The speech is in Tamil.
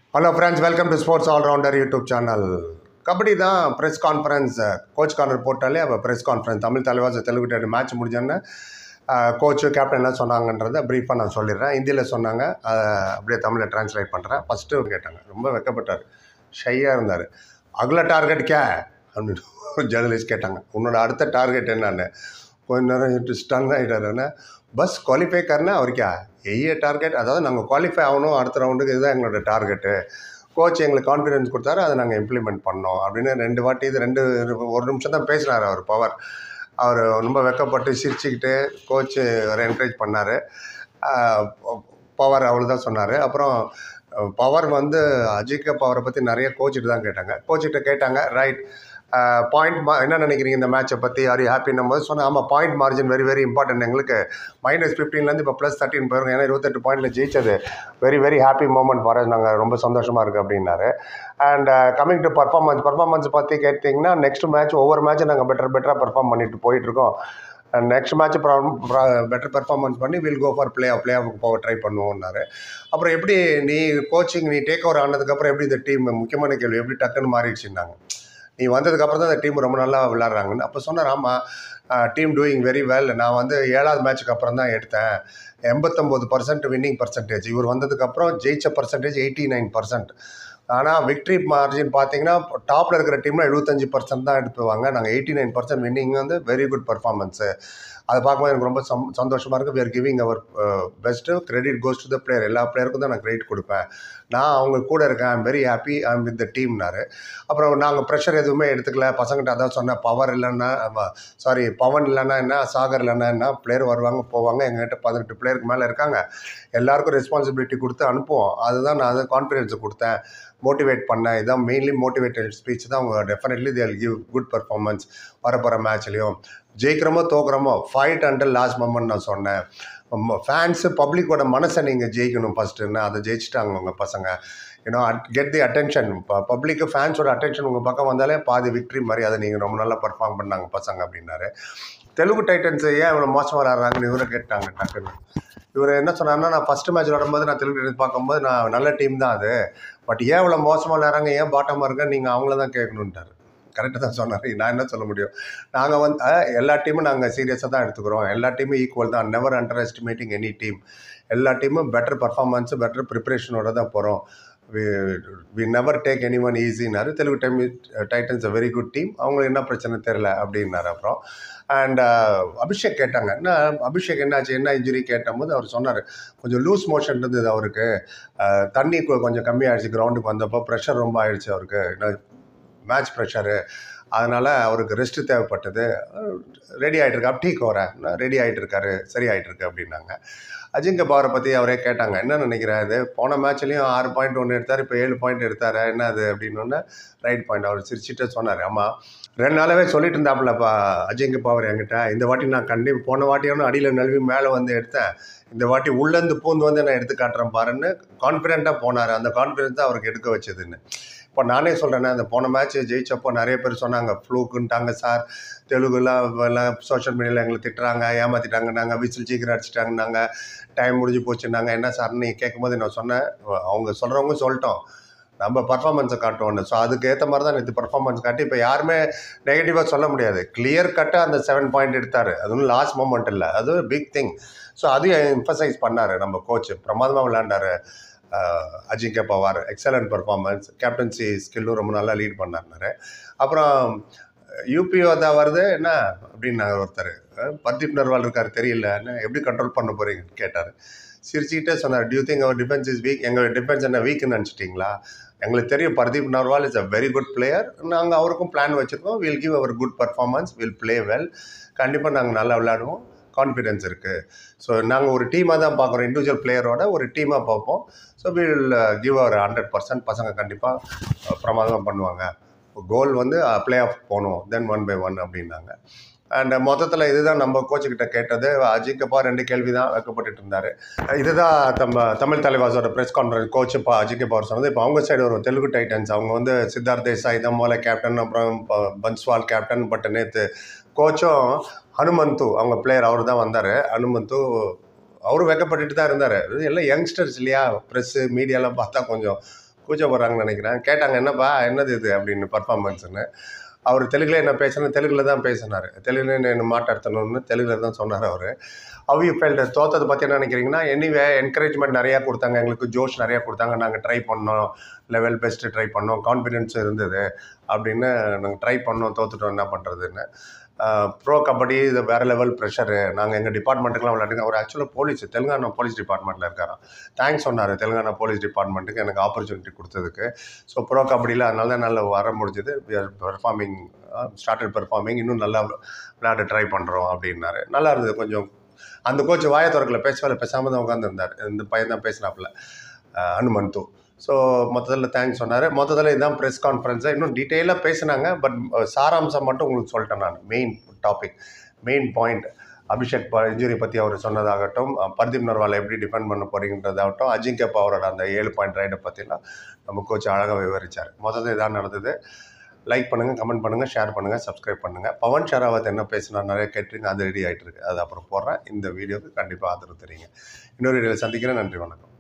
hello friends welcome to sports allrounder YouTube channel kabaddi தான் ப்ரெஸ் கான்ஃபரன்ஸ் கோச் கார்னர் போட்டாலே அப்போ ப்ரெஸ் கான்ஃபரன்ஸ் தமிழ் தலைவாச தெலுங்கு டேட் மேட்ச் முடிஞ்சோன்னே கோச்சு கேப்டன் என்ன சொன்னாங்கன்றதை ப்ரீஃபாக நான் சொல்லிடுறேன் ஹிந்தியில் சொன்னாங்க அதை அப்படியே தமிழில் ட்ரான்ஸ்லேட் பண்ணுறேன் ஃபஸ்ட்டு கேட்டாங்க ரொம்ப வெக்கப்பட்டார் ஷையாக இருந்தார் அகல டார்கெட் கே அப்படின்னு ஜேர்னலிஸ்ட் கேட்டாங்க உன்னோட அடுத்த டார்கெட் என்னன்னு கொஞ்ச நேரம் ஸ்டன் ஆகிட்டாருன்னா பஸ் குவாலிஃபை करना और क्या यही है டார்கெட் அதாவது நாங்கள் குவாலிஃபை ஆகணும் அடுத்த ரவுண்டுக்கு இதுதான் எங்களோட டார்கெட்டு கோச் எங்களுக்கு கான்ஃபிடன்ஸ் கொடுத்தாரு அதை நாங்கள் இம்ப்ளிமெண்ட் பண்ணோம் அப்படின்னு ரெண்டு வாட்டி இது ரெண்டு ஒரு நிமிஷம் தான் பேசினார் அவர் பவர் அவர் ரொம்ப வெக்கப்பட்டு சிரிச்சுக்கிட்டு கோச்சு அவரை என்கரேஜ் பண்ணார் பவர் அவ்வளோ தான் சொன்னார் அப்புறம் பவர் வந்து அஜிக பவரை பற்றி நிறைய கோச்சிட்டு தான் கேட்டாங்க கோச்சிட்ட கேட்டாங்க ரைட் பாயிண்ட் மா என்ன நினைக்கிறீங்க இந்த மேட்சை பற்றி ஆர் ஹாப்பின்னும் போது சொன்னேன் ஆமாம் point margin very very important எங்களுக்கு மைனஸ் ஃபிஃப்டீன்லேருந்து இப்போ ப்ளஸ் தேர்ட்டின் போயிருங்க ஏன்னா இருபத்தெட்டு பாயிண்டில் ஜெயிச்சது very very happy moment for நாங்கள் ரொம்ப சந்தோஷமாக இருக்குது அப்படின்னாரு and coming to performance performance பற்றி கேட்டிங்கன்னா நெக்ஸ்ட் மேட்ச் ஒவ்வொரு மேட்சும் நாங்கள் பெட்டர் பெட்டராக பெர்ஃபார்ம் பண்ணிட்டு போயிட்டுருக்கோம் நெக்ஸ்ட் மேட்ச் பெட்டர் பெர்ஃபார்மன்ஸ் பண்ணி will go for play play ஆஃபுக்கு போக ட்ரை பண்ணுவோம்னாரு அப்புறம் எப்படி நீ கோச்சிங் நீ டேக் ஓவர் ஆனதுக்கப்புறம் எப்படி இந்த டீம் முக்கியமான கேள்வி எப்படி டக்குன்னு மாறிடுச்சுன்னாங்க நீ வந்ததுக்கப்புறம் தான் அந்த டீம் ரொம்ப நல்லா விளாட்றாங்கன்னு அப்போ சொன்னார் ஆமாம் டீம் டூயிங் வெரி வெல் நான் வந்து ஏழாவது மேட்ச்சுக்கு அப்புறம் தான் எடுத்தேன் எண்பத்தொம்போது பர்சன்ட் வின்னிங் பர்சன்டேஜ் இவர் வந்ததுக்கப்புறம் ஜெயிச்ச பர்சன்டேஜ் எயிட்டி நைன் பர்சன்ட் ஆனால் விக்ட்ரி மார்ஜின் பார்த்தீங்கன்னா டாப்பில் இருக்கிற டீமில் எழுபத்தஞ்சு பர்சன்ட் தான் எடுத்துவாங்க நாங்கள் எயிட்டி நைன் பர்சன்ட் வின்னிங் வந்து வெரி குட் பர்ஃபார்மன்ஸு அதை பார்க்கும்போது எனக்கு ரொம்ப சம் சந்தோஷமாக இருக்குது we are giving our best credit goes to the player எல்லா பிளேயருக்கும் தான் நான் கிரெடிட் கொடுப்பேன் நான் அவங்க கூட இருக்கேன் I'm very happy I'm with the டீம்னாரு அப்புறம் நாங்கள் ப்ரெஷர் எதுவுமே எடுத்துக்கல பசங்கிட்ட அதான் சொன்னேன் பவர் இல்லைன்னா சாரி பவன் இல்லைன்னா என்ன சாகர் இல்லைன்னா என்ன பிளேயர் வருவாங்க போவாங்க எங்ககிட்ட பதினெட்டு பிளேயருக்கு மேலே இருக்காங்க எல்லாருக்கும் ரெஸ்பான்சிபிலிட்டி கொடுத்து அனுப்புவோம் அதுதான் நான் அது கான்ஃபிடென்ஸை கொடுத்தேன் மோட்டிவேட் பண்ணேன் இதான் மெயின்லி மோட்டிவேட்டட் ஸ்பீச் தான் அவங்க டெஃபினெட்லி தேல் கிவ் குட் பர்ஃபார்மன்ஸ் வரப்போகிற மேட்ச்லேயும் ஜெயிக்கிறோமோ தோக்குறோமோ ஃபைட் அண்டர் லாஸ்ட் மொமெண்ட் நான் சொன்னேன் ஃபேன்ஸு பப்ளிக்கோட மனசை நீங்கள் ஜெயிக்கணும் ஃபஸ்ட்டுன்னு அதை ஜெயிச்சிட்டாங்க உங்கள் பசங்க யூனோ கெட் தி அட்டென்ஷன் இப்போ பப்ளிக்கு ஃபேன்ஸோட அட்டென்ஷன் உங்கள் பக்கம் வந்தாலே பாதி விக்ட்ரி மாதிரி அதை நீங்கள் ரொம்ப நல்லா பர்ஃபார்ம் பண்ணாங்க பசங்க அப்படின்னாரு தெலுங்கு டைட்டன்ஸ் ஏன் இவ்வளோ மோசமாக விளாட்றாங்கன்னு இவரை கேட்டாங்க டக்குன்னு இவர் என்ன சொன்னார்னா நான் ஃபஸ்ட்டு மேட்ச் விளாடும்போது நான் தெலுங்கு டைட்டன்ஸ் பார்க்கும்போது நான் நல்ல டீம் தான் அது பட் ஏன் இவ்வளோ மோசமாக விளாட்றாங்க ஏன் பாட்டமாக இருக்கேன் நீங்கள் அவங்கள தான் கேட்கணுன்ட்டார் கரெக்டாக தான் சொன்னார் நான் என்ன சொல்ல முடியும் நாங்கள் வந்து எல்லா டீமும் நாங்கள் சீரியஸாக தான் எடுத்துக்கிறோம் எல்லா டீமும் ஈக்குவல் தான் never underestimating any team எல்லா டீமும் பெட்டர் பர்ஃபார்மன்ஸு பெட்டர் ப்ரிப்பரேஷனோட தான் போகிறோம் we we never take any one ஈஸினாரு Telugu time Titans a very good team அவங்களுக்கு என்ன பிரச்சனை தெரில அப்படின்னாரு அப்புறம் அண்ட் அபிஷேக் கேட்டாங்க என்ன அபிஷேக் என்னாச்சு என்ன இன்ஜுரி கேட்டபோது அவர் சொன்னார் கொஞ்சம் லூஸ் மோஷன் இருந்தது அவருக்கு தண்ணி கொஞ்சம் கம்மியாகிடுச்சு கிரவுண்டுக்கு வந்தப்போ ப்ரெஷர் ரொம்ப ஆயிடுச்சு அவருக்கு மேட்ச் ப்ரெஷரு அதனால் அவருக்கு ரெஸ்ட்டு தேவைப்பட்டது ரெடி ஆகிட்டு இருக்கா டீக் வரேன் ரெடி ஆகிட்டு இருக்காரு சரி ஆகிட்டு இருக்கு அப்படின்னாங்க அஜிங்க பவரை பற்றி அவரே கேட்டாங்க என்ன நினைக்கிறாரு போன மேட்ச்லேயும் ஆறு பாயிண்ட் ஒன்று எடுத்தார் இப்போ ஏழு பாயிண்ட் எடுத்தார் என்ன அது அப்படின்னு ரைட் பாயிண்ட் அவர் சிரிச்சிட்டு சொன்னார் ஆமாம் ரெண்டு நாளாவே சொல்லிட்டு இருந்தாப்புலப்பா அஜிங்க பவர் என்கிட்ட இந்த வாட்டி நான் கண்டி போன வாட்டியான அடியில் நழுவி மேலே வந்து எடுத்தேன் இந்த வாட்டி உள்ளேருந்து பூந்து வந்து நான் எடுத்து காட்டுறேன் பாருன்னு கான்ஃபிடென்ட்டாக போனார் அந்த கான்ஃபிடென்ஸ் தான் அவருக்கு எடுக்க வச்சதுன்னு இப்போ நானே சொல்கிறேன்னே அந்த போன மேட்ச் ஜெயிச்சப்போ நிறைய பேர் சொன்னாங்க ஃப்ளூக்குன்ட்டாங்க சார் தெலுங்குலாம் எல்லாம் சோஷியல் மீடியாவில் எங்களை திட்டுறாங்க ஏமாற்றிட்டாங்க நாங்கள் விசில் சீக்கிரம் அடிச்சிட்டாங்கன்னாங்க டைம் முடிஞ்சு போச்சுன்னாங்க என்ன சார் நீங்கள் கேட்கும்போது நான் சொன்னேன் அவங்க சொல்கிறவங்க சொல்லிட்டோம் நம்ம பர்ஃபார்மன்ஸை காட்டுவோன்னு ஸோ அதுக்கு ஏற்ற மாதிரி தான் இது பர்ஃபார்மன்ஸ் காட்டி இப்போ யாருமே நெகட்டிவாக சொல்ல முடியாது கிளியர் கட்டாக அந்த செவன் பாயிண்ட் எடுத்தார் அது ஒன்றும் லாஸ்ட் மூமெண்ட் இல்லை அது பிக் திங் ஸோ அதையும் எம்ஃபசைஸ் பண்ணார் நம்ம கோச் பிரமாதமாக விளையாண்டார் Ajinkya Pawar excellent performance captaincy ஸ்கில்லும் ரொம்ப நல்லா லீட் பண்ணார்னாரு அப்புறம் யூபிஓ தான் வருது என்ன அப்படின்னாரு ஒருத்தர் பர்தீப் நர்வால் இருக்கார் தெரியல என்ன எப்படி கண்ட்ரோல் பண்ண போகிறீங்கன்னு கேட்டார் சிரிச்சுக்கிட்டே சொன்னார் do you think our defence is weak எங்கள் டிஃபென்ஸ் என்ன வீக்குன்னு நினச்சிட்டிங்களா எங்களுக்கு தெரியும் Pardeep Narwal is a very good player நாங்கள் அவருக்கும் பிளான் வச்சுருக்கோம் will give our good performance will play well கண்டிப்பாக நாங்கள் நல்லா விளையாடுவோம் கான்ஃபிடென்ஸ் இருக்குது ஸோ நாங்கள் ஒரு டீமாக தான் பார்க்குறோம் இண்டிவிஜுவல் பிளேயரோட ஒரு டீமாக பார்ப்போம் so will give our hundred percent பசங்க கண்டிப்பாக பிரமாதமாக பண்ணுவாங்க கோல் வந்து ப்ளே ஆஃப் போகணும் தென் ஒன் பை ஒன் அப்படின்னாங்க அண்ட் மொத்தத்தில் இதுதான் நம்ம கோச்சுக்கிட்ட கேட்டது அஜிக்கப்பா ரெண்டு கேள்வி தான் வைக்கப்பட்டு இருந்தார் இதுதான் நம்ம தமிழ் தலைவாசோட ப்ரெஸ் கான்ஃபரன்ஸ் கோச்சுப்பா அஜிக்கப்பா சொன்னது இப்போ அவங்க சைடு வரும் தெலுங்கு டைட்டன்ஸ் அவங்க வந்து சித்தார்த் தேசாய் தம்மோல கேப்டன் அப்புறம் பன்ஸ்வால் கேப்டன் பட் நேற்று கோச்சும் ஹனுமந்து அவங்க பிளேயர் அவர் தான் வந்தார் ஹனுமந்து அவரும் வெக்கப்பட்டுட்டு தான் இருந்தார் எல்லாம் யங்ஸ்டர்ஸ் இல்லையா ப்ரெஸ்ஸு மீடியாலாம் பார்த்தா கொஞ்சம் கூச்சப்படுறாங்கன்னு நினைக்கிறேன் கேட்டாங்க என்னப்பா என்னது இது அப்படின்னு பர்ஃபார்மன்ஸ்னு அவர் தெலுங்குல என்ன பேசுனேன் தெலுங்குல தான் பேசினார் தெலுங்குல என்ன மாட்டாடுத்தணும்னு தெலுங்குல தான் சொன்னார் அவர் ஹவ் யூ ஃபெல்ட் தோத்ததை பற்றி என்ன நினைக்கிறீங்கன்னா எனிவே என்கரேஜ்மெண்ட் நிறையா கொடுத்தாங்க எங்களுக்கு ஜோஷ் நிறையா கொடுத்தாங்க நாங்கள் ட்ரை பண்ணோம் லெவல் பெஸ்ட்டு ட்ரை பண்ணோம் கான்ஃபிடென்ஸ் இருந்தது அப்படின்னு நாங்கள் ட்ரை பண்ணோம் தோத்துட்டோம் என்ன பண்ணுறதுன்னு ப்ரோ கபடி இது வேறு லெவல் ப்ரெஷரு நாங்கள் எங்கள் டிபார்ட்மெண்ட்டுக்குலாம் விளையாடுங்க அவர் ஆக்சுவலாக போலீஸ் தெலுங்கானா போலீஸ் டிபார்ட்மெண்ட்டில் இருக்காராம் தேங்க்ஸ் சொன்னார் தெலுங்கானா போலீஸ் டிபார்ட்மெண்ட்டுக்கு எனக்கு ஆப்பர்ச்சுனிட்டி கொடுத்ததுக்கு ஸோ ப்ரோ கபடியில் அதனால தான் நல்லா வர முடிஞ்சது பெர்ஃபார்மிங் ஸ்டார்டட் பெர்ஃபார்மிங் இன்னும் நல்லா விளையாட ட்ரை பண்ணுறோம் அப்படின்னாரு நல்லா இருந்தது கொஞ்சம் அந்த கோச் வாய திறக்கல பேசவே பேசாமல் தான் உட்காந்துருந்தார் இந்த பையன் தான் பேசினாப்புல ஹனுமந்து ஸோ மொத்தத்தில் தேங்க்ஸ் சொன்னார் மொத்தத்தில் இதுதான் ப்ரெஸ் கான்ஃபரன்ஸை இன்னும் டீட்டெயிலாக பேசினாங்க பட் சாராம்சம் மட்டும் உங்களுக்கு சொல்லிட்டேன் நான் main topic main point Abhishek injury பற்றி அவர் சொன்னதாகட்டும் அஹ் பர்தீப் நர்வாலை எப்படி டிஃபெண்ட் பண்ண போறீங்கன்றதாகட்டும் அஜிங்கே பவரோட அந்த ஏழு பாயிண்ட் ரைடை பற்றிலாம் நம்ம கோச் அழகாக விவரிச்சார் மொத்தத்தில் இதான் நடந்தது லைக் பண்ணுங்கள் கமெண்ட் பண்ணுங்கள் ஷேர் பண்ணுங்கள் சப்ஸ்கிரைப் பண்ணுங்கள் பவன் ஷராவத் என்ன பேசினா நிறைய கேட்டிருங்க அது ரெடி ஆகிட்டு இருக்கு அது அப்புறம் போடுறேன் இந்த வீடியோக்கு கண்டிப்பாக ஆதரவு தெரியுங்க இன்னொரு வீடியோவில் சந்திக்கிறேன் நன்றி வணக்கம்